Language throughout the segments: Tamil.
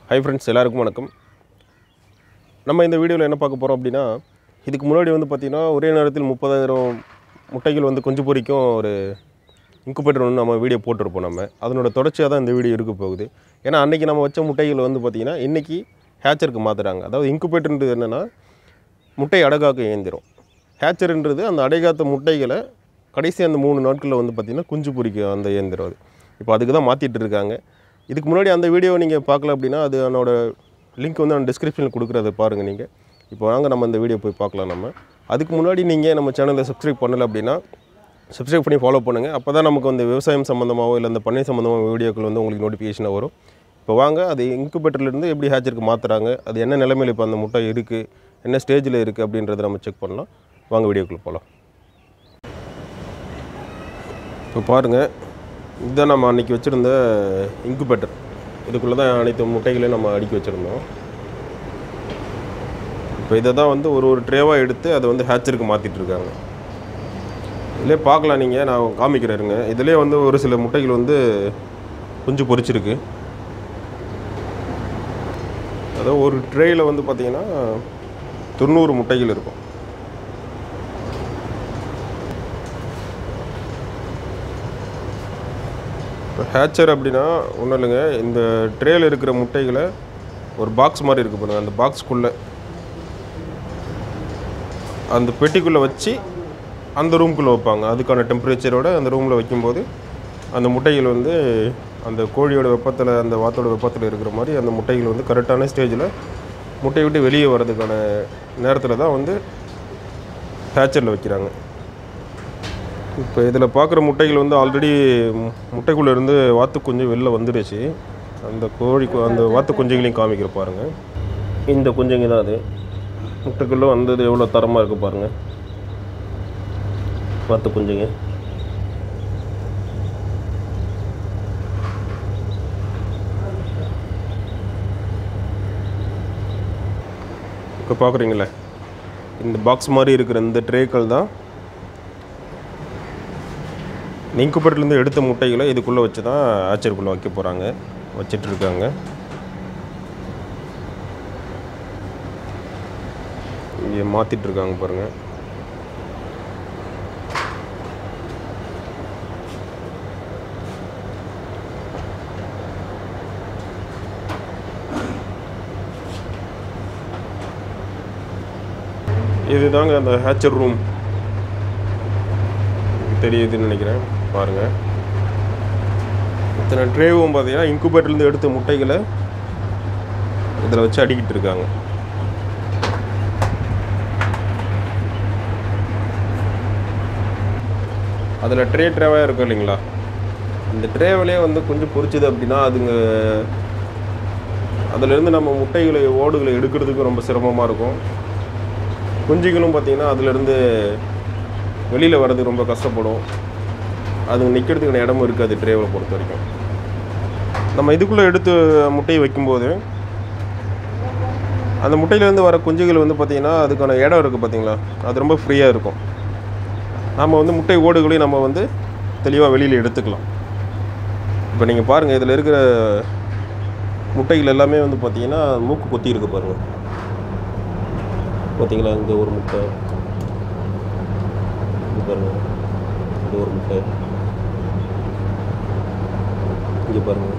ஹை ஃப்ரெண்ட்ஸ் எல்லாருக்கும் வணக்கம் நம்ம இந்த வீடியோவில் என்ன பார்க்க போகிறோம் அப்படின்னா இதுக்கு முன்னாடி வந்து பார்த்திங்கன்னா ஒரே நேரத்தில் முப்பதாயிரம் முட்டைகள் வந்து குஞ்சு பொரிக்கும் ஒரு இன்குபேட்டர் ஒன்று நம்ம வீடியோ போட்டிருப்போம் நம்ம அதனோட தொடர்ச்சியாக தான் இந்த வீடியோ இருக்க போகுது ஏன்னா அன்றைக்கி நம்ம வச்ச முட்டைகள் வந்து பார்த்திங்கன்னா இன்றைக்கி ஹேச்சருக்கு மாற்றுறாங்க அதாவது இன்குபேட்டர்ன்றது என்னென்னா முட்டை அடகாக்க இயந்திரம் ஹேச்சர்ன்றது அந்த அடைகாத்த முட்டைகளை கடைசி அந்த மூணு நாட்களில் வந்து பார்த்திங்கன்னா குஞ்சு பொரிக்கும் அந்த இயந்திரம் அது இப்போ அதுக்கு தான் மாற்றிட்டு இருக்காங்க இதுக்கு முன்னாடி அந்த வீடியோ நீங்கள் பார்க்கல அப்படின்னா அது அதனோட லிங்க் வந்து நான் டிஸ்கிரிப்ஷனில் கொடுக்குறத பாருங்கள் நீங்கள் இப்போ வாங்க நம்ம இந்த வீடியோ போய் பார்க்கலாம் நம்ம அதுக்கு முன்னாடி நீங்கள் நம்ம சேனலை சப்ஸ்கிரைப் பண்ணலை அப்படின்னா சப்ஸ்கிரைப் பண்ணி ஃபாலோ பண்ணுங்கள் அப்போ தான் நமக்கு வந்து விவசாயம் சம்மந்தமாகவோ இல்லை அந்த பண்ணை சம்மந்தமாக வீடியோக்கள் வந்து உங்களுக்கு நோட்டிஃபிகேஷனாக வரும் இப்போ வாங்க அது இன்குபேட்டர்லேருந்து எப்படி ஹேச்சருக்கு மாற்றுறாங்க அது என்ன நிலைமையில் இப்போ அந்த முட்டை இருக்குது என்ன ஸ்டேஜில் இருக்குது அப்படின்றத நம்ம செக் பண்ணலாம் வாங்க வீடியோக்குள்ளே போகலாம் இப்போ பாருங்கள் இதுதான் நம்ம அன்றைக்கி வச்சுருந்த இன்குபேட்டர் இதுக்குள்ளே தான் அனைத்து முட்டைகளையும் நம்ம அடுக்கி வச்சுருந்தோம் இப்போ இதை தான் வந்து ஒரு ஒரு ட்ரேவாக எடுத்து அதை வந்து ஹேச்சருக்கு மாற்றிட்டு இருக்காங்க இதிலே பார்க்கலாம் நீங்கள் நான் காமிக்கிறேருங்க இதிலே வந்து ஒரு சில முட்டைகள் வந்து குஞ்சு பொரிச்சிருக்கு அதாவது ஒரு ட்ரேயில் வந்து பார்த்திங்கன்னா தொண்ணூறு முட்டைகள் இருக்கும் இப்போ ஹேச்சர் அப்படின்னா ஒன்றும் இல்லைங்க இந்த ட்ரேயில் இருக்கிற முட்டைகளை ஒரு பாக்ஸ் மாதிரி இருக்குது பாருங்கள் அந்த பாக்ஸ்க்குள்ளே அந்த பெட்டிக்குள்ளே வச்சு அந்த ரூம்குள்ளே வைப்பாங்க அதுக்கான டெம்பரேச்சரோட அந்த ரூமில் வைக்கும்போது அந்த முட்டைகள் வந்து அந்த கோழியோட வெப்பத்தில் அந்த வாத்தோட வெப்பத்தில் இருக்கிற மாதிரி அந்த முட்டைகள் வந்து கரெக்டான ஸ்டேஜில் முட்டையை விட்டு வெளியே வர்றதுக்கான நேரத்தில் தான் வந்து ஹேச்சரில் வைக்கிறாங்க இப்போ இதில் பார்க்குற முட்டைகள் வந்து ஆல்ரெடி முட்டைக்குள்ளே இருந்து வாத்து குஞ்சு வெளில வந்துடுச்சு அந்த கோழி கு- அந்த வாத்து குஞ்சுகளையும் காமிக்கிற பாருங்கள் இந்த குஞ்சுங்க தான் அது முட்டைக்குள்ளே வந்தது எவ்வளோ தரமாக இருக்குது பாருங்கள் வாத்து குஞ்சுங்க இப்போ பார்க்குறீங்களே இந்த பாக்ஸ் மாதிரி இருக்கிற இந்த ட்ரேக்கள் தான் இன்குபேட்டர்லேருந்து எடுத்த முட்டைகளை இதுக்குள்ளே வச்சு தான் ஆச்சரிக்குள்ளே வைக்க போகிறாங்க வச்சிட்டு இருக்காங்க இங்கே மாற்றிட்டு இருக்காங்க பாருங்கள் இதுதாங்க அந்த ஹேச்சர் ரூம் தெரியுதுன்னு நினைக்கிறேன் பாருங்கள் இத்தனை ட்ரேவும் பார்த்தீங்கன்னா இன்குபேட்டர்லேருந்து எடுத்த முட்டைகளை இதில் வச்சு அடிக்கிட்டு இருக்காங்க அதில் ட்ரே ட்ரேவாக இருக்கும் இல்லைங்களா இந்த ட்ரேவிலே வந்து கொஞ்சம் பொரிச்சுது அப்படின்னா அதுங்க அதிலேருந்து நம்ம முட்டைகளை ஓடுகளை எடுக்கிறதுக்கு ரொம்ப சிரமமாக இருக்கும் குஞ்சுகளும் பார்த்திங்கன்னா அதுலேருந்து வெளியில் வர்றதுக்கு ரொம்ப கஷ்டப்படும் அது நிற்கிறதுக்கான இடமும் இருக்காது ட்ரேவில் பொறுத்த வரைக்கும் நம்ம இதுக்குள்ளே எடுத்து முட்டையை வைக்கும்போது அந்த முட்டையிலேருந்து வர குஞ்சுகள் வந்து பார்த்திங்கன்னா அதுக்கான இடம் இருக்குது பார்த்தீங்களா அது ரொம்ப ஃப்ரீயாக இருக்கும் நம்ம வந்து முட்டை ஓடுகளையும் நம்ம வந்து தெளிவாக வெளியில் எடுத்துக்கலாம் இப்போ நீங்கள் பாருங்கள் இதில் இருக்கிற முட்டைகள் எல்லாமே வந்து பார்த்திங்கன்னா மூக்கு கொத்தி இருக்கு பாருங்கள் பார்த்தீங்களா இந்த ஒரு முட்டை இது பாருங்க இது ஒரு முட்டை இங்கே பாருங்க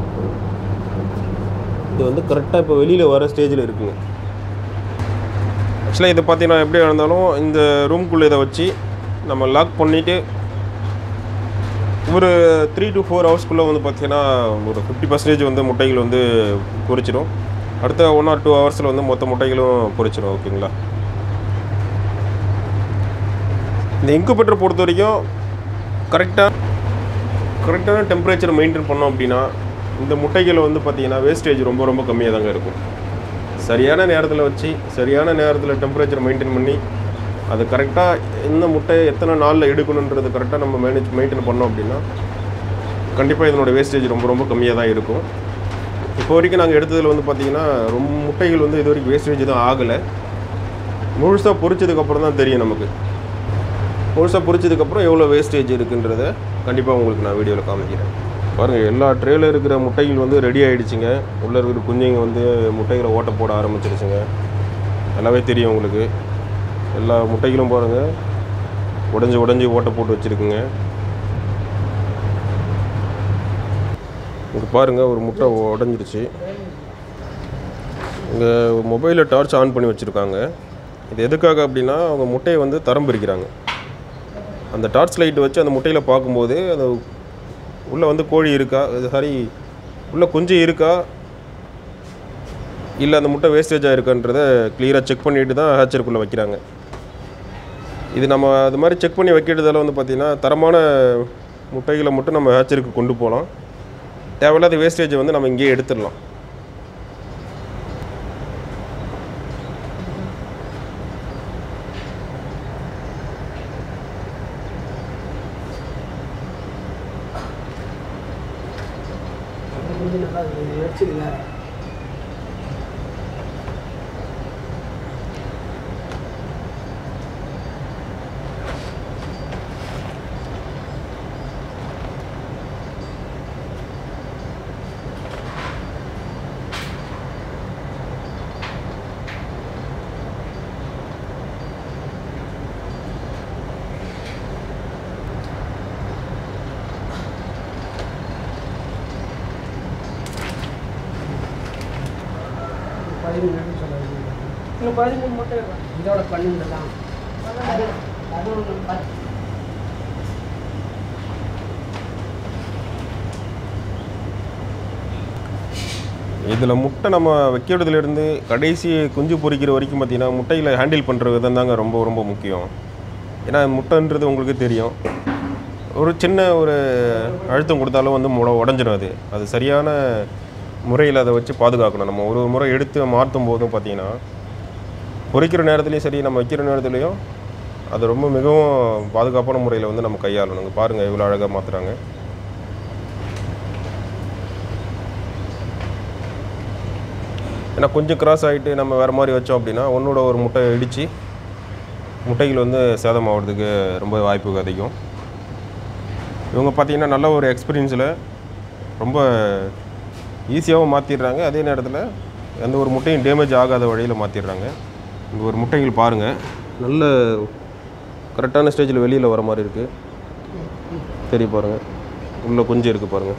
இது வந்து கரெக்டாக இப்போ வெளியில் வர ஸ்டேஜில் இருக்குங்க ஆக்சுவலாக இது பார்த்தீங்கன்னா எப்படி இருந்தாலும் இந்த ரூம்குள்ளே இதை வச்சு நம்ம லாக் பண்ணிவிட்டு ஒரு த்ரீ டு ஃபோர் ஹவர்ஸ்க்குள்ளே வந்து பார்த்தீங்கன்னா ஒரு ஃபிஃப்டி பர்சன்டேஜ் வந்து முட்டைகள் வந்து பொரிச்சிடும் அடுத்த ஒன் ஆர் டூ ஹவர்ஸில் வந்து மொத்த முட்டைகளும் பொரிச்சிடும் ஓகேங்களா இந்த இன்குபேட்டர் பொறுத்த வரைக்கும் கரெக்டாக கரெக்டான டெம்பரேச்சர் மெயின்டைன் பண்ணோம் அப்படின்னா இந்த முட்டைகள் வந்து பார்த்தீங்கன்னா வேஸ்டேஜ் ரொம்ப ரொம்ப கம்மியாக தாங்க இருக்கும் சரியான நேரத்தில் வச்சு சரியான நேரத்தில் டெம்பரேச்சர் மெயின்டைன் பண்ணி அது கரெக்டாக எந்த முட்டை எத்தனை நாளில் எடுக்கணுன்றது கரெக்டாக நம்ம மேனேஜ் மெயின்டைன் பண்ணோம் அப்படின்னா கண்டிப்பாக இதனோட வேஸ்டேஜ் ரொம்ப ரொம்ப கம்மியாக தான் இருக்கும் இப்போ வரைக்கும் நாங்கள் எடுத்ததில் வந்து பார்த்தீங்கன்னா ரொம்ப முட்டைகள் வந்து இது வரைக்கும் வேஸ்டேஜ் தான் ஆகலை முழுசாக பொரிச்சதுக்கப்புறம் தான் தெரியும் நமக்கு முழுசாக பொரிச்சதுக்கப்புறம் எவ்வளோ வேஸ்டேஜ் இருக்குன்றத கண்டிப்பாக உங்களுக்கு நான் வீடியோவில் காமிக்கிறேன் பாருங்கள் எல்லா ட்ரேல இருக்கிற முட்டைகள் வந்து ரெடி ஆகிடுச்சிங்க உள்ளே இருக்கிற குஞ்சுங்க வந்து முட்டைகளை ஓட்ட போட ஆரம்பிச்சிருச்சுங்க நல்லாவே தெரியும் உங்களுக்கு எல்லா முட்டைகளும் பாருங்கள் உடஞ்சி உடஞ்சி ஓட்டை போட்டு வச்சுருக்குங்க இங்கே பாருங்கள் ஒரு முட்டை உடஞ்சிருச்சு இங்கே மொபைலில் டார்ச் ஆன் பண்ணி வச்சுருக்காங்க இது எதுக்காக அப்படின்னா அவங்க முட்டையை வந்து தரம் பிரிக்கிறாங்க அந்த டார்ச் லைட் வச்சு அந்த முட்டையில் பார்க்கும்போது அந்த உள்ளே வந்து கோழி இருக்கா இது சாரி உள்ளே குஞ்சு இருக்கா இல்லை அந்த முட்டை வேஸ்டேஜாக இருக்கான்றத கிளியராக செக் பண்ணிட்டு தான் ஹேச்சருக்குள்ளே வைக்கிறாங்க இது நம்ம அது மாதிரி செக் பண்ணி வைக்கிறதால வந்து பார்த்திங்கன்னா தரமான முட்டைகளை மட்டும் நம்ம ஹேச்சருக்கு கொண்டு போகலாம் தேவையில்லாத வேஸ்டேஜை வந்து நம்ம இங்கேயே எடுத்துடலாம் கொஞ்சம் நல்லா வச்சுருங்க பதிமூணு சொல்லுவாங்க இன்னும் பதிமூணு மட்டும் இருக்கும். இதோட பன்னெண்டு தான் அது அது ஒன்று பத்து இதில் முட்டை நம்ம வைக்கிறதுலேருந்து கடைசி குஞ்சு பொரிக்கிற வரைக்கும் பார்த்தீங்கன்னா முட்டையில் ஹேண்டில் பண்ணுற விதம் தாங்க ரொம்ப ரொம்ப முக்கியம் ஏன்னா முட்டைன்றது உங்களுக்கு தெரியும் ஒரு சின்ன ஒரு அழுத்தம் கொடுத்தாலும் வந்து முட உடஞ்சிடும் அது அது சரியான முறையில் அதை வச்சு பாதுகாக்கணும் நம்ம ஒரு முறை எடுத்து மாற்றும் போதும் பார்த்தீங்கன்னா பொரிக்கிற நேரத்துலையும் சரி நம்ம வைக்கிற நேரத்துலையும் அது ரொம்ப மிகவும் பாதுகாப்பான முறையில் வந்து நம்ம கையாளணுங்க பாருங்கள் இவ்வளோ அழகாக மாற்றுறாங்க ஏன்னா கொஞ்சம் கிராஸ் ஆகிட்டு நம்ம வேறு மாதிரி வச்சோம் அப்படின்னா ஒன்றோட ஒரு முட்டை இடித்து முட்டைகள் வந்து சேதமாகிறதுக்கு ரொம்ப வாய்ப்பு அதிகம் இவங்க பார்த்தீங்கன்னா நல்ல ஒரு எக்ஸ்பீரியன்ஸில் ரொம்ப ஈஸியாகவும் மாற்றிடுறாங்க அதே நேரத்தில் எந்த ஒரு முட்டையும் டேமேஜ் ஆகாத வழியில் மாற்றிடுறாங்க இங்கே ஒரு முட்டைகள் பாருங்கள் நல்ல கரெக்டான ஸ்டேஜில் வெளியில் வர மாதிரி இருக்குது சரி பாருங்கள் உள்ளே கொஞ்சம் இருக்குது பாருங்கள்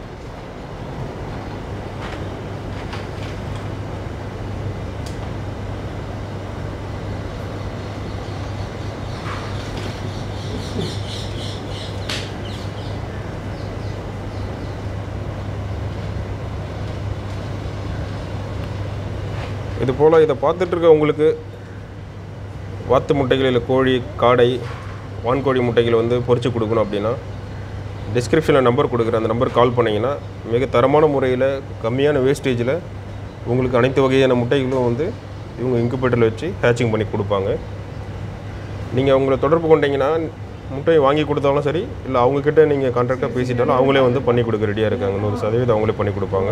இது போல் இதை பார்த்துட்டு இருக்க உங்களுக்கு வாத்து முட்டைகள் இல்லை கோழி காடை வான்கோழி முட்டைகள் வந்து பொரிச்சு கொடுக்கணும் அப்படின்னா டிஸ்கிரிப்ஷனில் நம்பர் கொடுக்குற அந்த நம்பர் கால் பண்ணிங்கன்னா மிக தரமான முறையில் கம்மியான வேஸ்டேஜில் உங்களுக்கு அனைத்து வகையான முட்டைகளும் வந்து இவங்க இன்குபேட்டரில் வச்சு ஹேச்சிங் பண்ணி கொடுப்பாங்க நீங்கள் அவங்கள தொடர்பு கொண்டீங்கன்னா முட்டையை வாங்கி கொடுத்தாலும் சரி இல்லை அவங்கக்கிட்ட நீங்கள் கான்ட்ராக்டாக பேசிட்டாலும் அவங்களே வந்து பண்ணி கொடுக்க ரெடியாக இருக்காங்க நூறு சதவீதம் அவங்களே பண்ணி கொடுப்பாங்க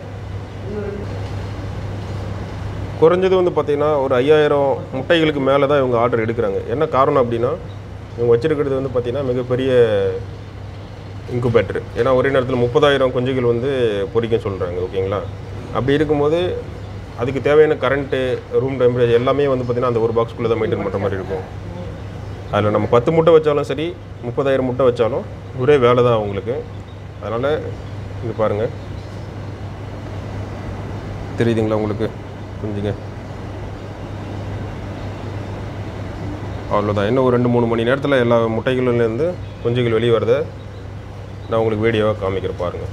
குறைஞ்சது வந்து பார்த்திங்கன்னா ஒரு ஐயாயிரம் முட்டைகளுக்கு மேலே தான் இவங்க ஆர்டர் எடுக்கிறாங்க என்ன காரணம் அப்படின்னா இவங்க வச்சிருக்கிறது வந்து பார்த்திங்கன்னா மிகப்பெரிய இன்குபேட்டர் ஏன்னா ஒரே நேரத்தில் முப்பதாயிரம் குஞ்சுகள் வந்து பொரிக்க சொல்கிறாங்க ஓகேங்களா அப்படி இருக்கும்போது அதுக்கு தேவையான கரண்ட்டு ரூம் டெம்பரேச்சர் எல்லாமே வந்து பார்த்திங்கன்னா அந்த ஒரு பாக்ஸ்குள்ளே தான் மெயின்டைன் பண்ணுற மாதிரி இருக்கும் அதில் நம்ம பத்து முட்டை வச்சாலும் சரி முப்பதாயிரம் முட்டை வச்சாலும் ஒரே வேலை தான் அவங்களுக்கு அதனால் இங்கே பாருங்கள் தெரியுதுங்களா உங்களுக்கு குஞ்சுங்க அவ்வளோதான் இன்னும் ஒரு ரெண்டு மூணு மணி நேரத்தில் எல்லா முட்டைகள்லேருந்து குஞ்சுகள் வெளியே வரதை நான் உங்களுக்கு வீடியோவாக காமிக்கிறேன் பாருங்கள்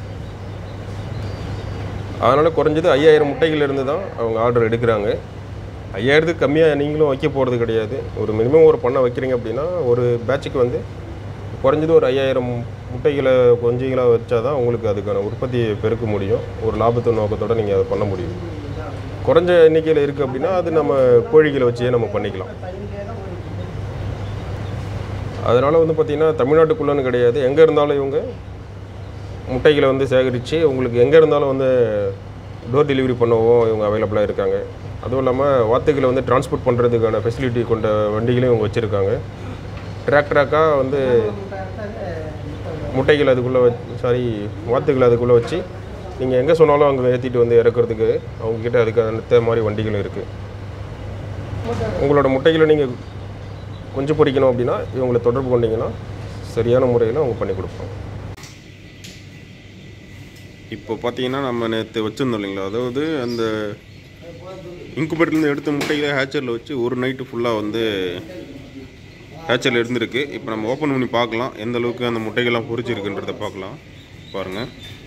அதனால் குறைஞ்சது ஐயாயிரம் முட்டைகள்லேருந்து தான் அவங்க ஆர்டர் எடுக்கிறாங்க ஐயாயிரத்துக்கு கம்மியாக நீங்களும் வைக்க போகிறது கிடையாது ஒரு மினிமம் ஒரு பண்ணை வைக்கிறீங்க அப்படின்னா ஒரு பேட்சுக்கு வந்து குறைஞ்சது ஒரு ஐயாயிரம் முட்டைகளை கொஞ்சிகளாக வச்சா தான் உங்களுக்கு அதுக்கான உற்பத்தியை பெருக்க முடியும் ஒரு லாபத்து நோக்கத்தோடு நீங்கள் அதை பண்ண முடியும் குறைஞ்ச எண்ணிக்கையில் இருக்குது அப்படின்னா அது நம்ம கோழிகளை வச்சே நம்ம பண்ணிக்கலாம் அதனால் வந்து பார்த்திங்கன்னா தமிழ்நாட்டுக்குள்ளேன்னு கிடையாது எங்கே இருந்தாலும் இவங்க முட்டைகளை வந்து சேகரித்து உங்களுக்கு எங்கே இருந்தாலும் வந்து டோர் டெலிவரி பண்ணவும் இவங்க அவைலபிளாக இருக்காங்க அதுவும் இல்லாமல் வாத்துக்களை வந்து டிரான்ஸ்போர்ட் பண்ணுறதுக்கான ஃபெசிலிட்டி கொண்ட வண்டிகளையும் இவங்க வச்சுருக்காங்க ட்ராக் ட்ராக்காக வந்து முட்டைகள் அதுக்குள்ளே வச்சு சாரி வாத்துகள் அதுக்குள்ளே வச்சு நீங்கள் எங்கே சொன்னாலும் அங்கே ஏற்றிட்டு வந்து இறக்குறதுக்கு அவங்கக்கிட்ட அதுக்கு அந்த மாதிரி வண்டிகள் இருக்குது உங்களோட முட்டைகளை நீங்கள் கொஞ்சம் பொரிக்கணும் அப்படின்னா இவங்களை தொடர்பு கொண்டீங்கன்னா சரியான முறையில் அவங்க பண்ணி கொடுப்பாங்க இப்போ பார்த்தீங்கன்னா நம்ம நேற்று வச்சுருந்தோம் இல்லைங்களா அதாவது அந்த இன்குபேட்டர்லேருந்து எடுத்த முட்டைகளை ஹேச்சரில் வச்சு ஒரு நைட்டு ஃபுல்லாக வந்து ஹேச்சரில் இருந்திருக்கு இப்போ நம்ம ஓப்பன் பண்ணி பார்க்கலாம் எந்த அளவுக்கு அந்த முட்டைகள்லாம் பொரிச்சிருக்குன்றதை பார்க்கலாம் பாருங்கள்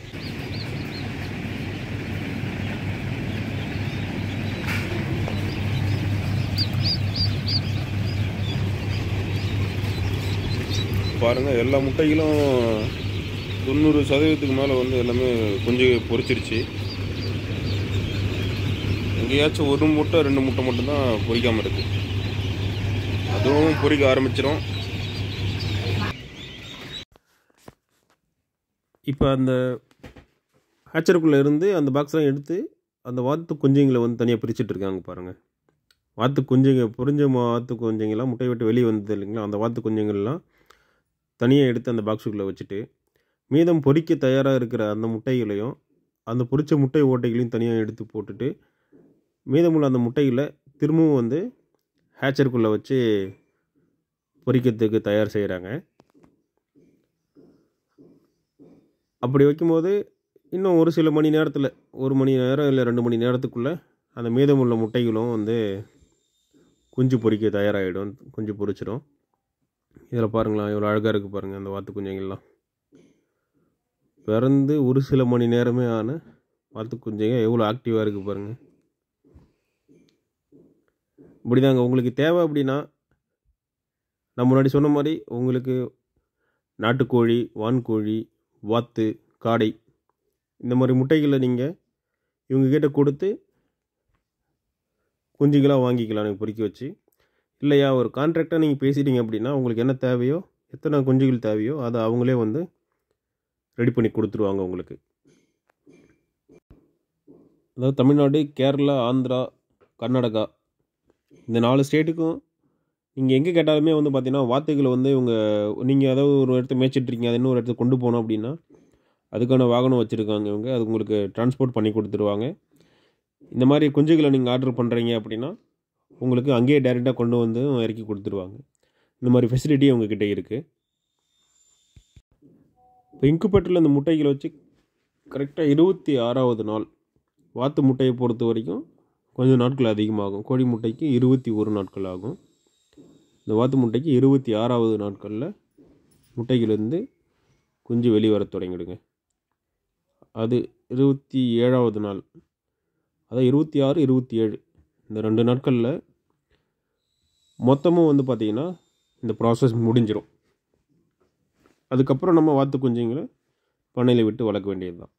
பாருங்கள் எல்லா முட்டைகளும் தொண்ணூறு சதவீதத்துக்கு மேலே வந்து எல்லாமே கொஞ்சம் பொரிச்சிருச்சு எங்கேயாச்சும் ஒரு முட்டை ரெண்டு முட்டை மட்டும்தான் பொரிக்காமல் இருக்குது அதுவும் பொரிக்க ஆரம்பிச்சிடும் இப்போ அந்த ஹேச்சருக்குள்ளே இருந்து அந்த பாக்ஸ்லாம் எடுத்து அந்த வாத்து குஞ்சுங்களை வந்து தனியாக பிரிச்சுட்டு இருக்காங்க பாருங்கள் வாத்து குஞ்சுங்க பொரிஞ்ச மா- வாத்து குஞ்சுங்கெல்லாம் முட்டை விட்டு வெளியே வந்தது இல்லைங்களா அந்த வாத்து குஞ்சுங்கள்லாம் தனியாக எடுத்து அந்த பாக்ஸுக்குள்ளே வச்சுட்டு மீதம் பொரிக்க தயாராக இருக்கிற அந்த முட்டைகளையும் அந்த பொரிச்ச முட்டை ஓட்டைகளையும் தனியாக எடுத்து போட்டுட்டு மீதமுள்ள அந்த முட்டைகளை திரும்பவும் வந்து ஹேச்சருக்குள்ளே வச்சு பொரிக்கிறதுக்கு தயார் செய்கிறாங்க அப்படி வைக்கும்போது இன்னும் ஒரு சில மணி நேரத்தில் ஒரு மணி நேரம் இல்லை ரெண்டு மணி நேரத்துக்குள்ளே அந்த மீதமுள்ள முட்டைகளும் வந்து குஞ்சு பொரிக்க தயாராகிடும் குஞ்சு பொரிச்சிடும் இதில் பாருங்களேன் எவ்வளோ அழகாக இருக்குது பாருங்கள் அந்த வாத்து குஞ்சுங்கள்லாம் பிறந்து ஒரு சில மணி நேரமே ஆன வாத்து குஞ்சுங்க எவ்வளோ ஆக்டிவாக இருக்குது பாருங்கள் இப்படிதாங்க உங்களுக்கு தேவை அப்படின்னா நான் முன்னாடி சொன்ன மாதிரி உங்களுக்கு நாட்டுக்கோழி வான்கோழி வாத்து காடை இந்த மாதிரி முட்டைகளை நீங்கள் இவங்கக்கிட்ட கொடுத்து குஞ்சுகளாக வாங்கிக்கலாம் நீங்கள் பொறுக்கி வச்சு இல்லையா ஒரு கான்ட்ராக்டாக நீங்கள் பேசிட்டீங்க அப்படின்னா உங்களுக்கு என்ன தேவையோ எத்தனை குஞ்சுகள் தேவையோ அதை அவங்களே வந்து ரெடி பண்ணி கொடுத்துருவாங்க உங்களுக்கு அதாவது தமிழ்நாடு கேரளா ஆந்திரா கர்நாடகா இந்த நாலு ஸ்டேட்டுக்கும் நீங்கள் எங்கே கேட்டாலுமே வந்து பார்த்தீங்கன்னா வாத்துகளை வந்து இவங்க நீங்கள் ஏதாவது ஒரு இடத்த மேய்ச்சிட்ருக்கீங்க அதை இன்னொரு இடத்துக்கு கொண்டு போகணும் அப்படின்னா அதுக்கான வாகனம் வச்சுருக்காங்க இவங்க அது உங்களுக்கு டிரான்ஸ்போர்ட் பண்ணி கொடுத்துருவாங்க இந்த மாதிரி குஞ்சுகளை நீங்கள் ஆர்டர் பண்ணுறீங்க அப்படின்னா உங்களுக்கு அங்கேயே டைரெக்டாக கொண்டு வந்து இறக்கி கொடுத்துருவாங்க இந்த மாதிரி ஃபெசிலிட்டி உங்ககிட்ட இருக்குது இப்போ இன்குபேட்டரில் இந்த முட்டைகளை வச்சு கரெக்டாக இருபத்தி ஆறாவது நாள் வாத்து முட்டையை பொறுத்த வரைக்கும் கொஞ்சம் நாட்கள் அதிகமாகும் கோழி முட்டைக்கு இருபத்தி ஒரு நாட்கள் ஆகும் இந்த வாத்து முட்டைக்கு இருபத்தி ஆறாவது நாட்களில் முட்டையிலேருந்து குஞ்சு வெளியே வர தொடங்கிடுங்க அது இருபத்தி ஏழாவது நாள் அதான் இருபத்தி ஆறு இருபத்தி ஏழு இந்த ரெண்டு நாட்களில் மொத்தமும் வந்து பார்த்திங்கன்னா இந்த ப்ராசஸ் முடிஞ்சிடும் அதுக்கப்புறம் நம்ம வாத்து குஞ்சுங்களை பண்ணையில் விட்டு வளர்க்க வேண்டியது தான்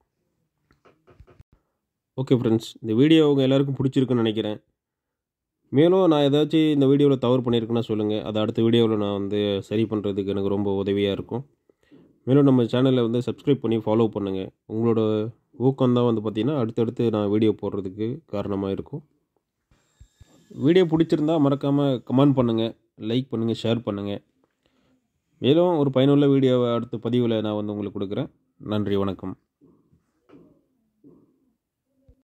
ஓகே ஃப்ரெண்ட்ஸ் இந்த வீடியோ உங்கள் எல்லாருக்கும் பிடிச்சிருக்குன்னு நினைக்கிறேன் மேலும் நான் ஏதாச்சும் இந்த வீடியோவில் தவறு பண்ணியிருக்கேன்னா சொல்லுங்கள் அதை அடுத்த வீடியோவில் நான் வந்து சரி பண்ணுறதுக்கு எனக்கு ரொம்ப உதவியாக இருக்கும் மேலும் நம்ம சேனலை வந்து சப்ஸ்கிரைப் பண்ணி ஃபாலோ பண்ணுங்கள் உங்களோட ஊக்கம் தான் வந்து பார்த்திங்கன்னா அடுத்தடுத்து நான் வீடியோ போடுறதுக்கு காரணமாக இருக்கும் வீடியோ பிடிச்சிருந்தா மறக்காமல் கமெண்ட் பண்ணுங்கள் லைக் பண்ணுங்கள் ஷேர் பண்ணுங்கள் மேலும் ஒரு பயனுள்ள வீடியோவை அடுத்த பதிவில் நான் வந்து உங்களுக்கு கொடுக்குறேன் நன்றி வணக்கம்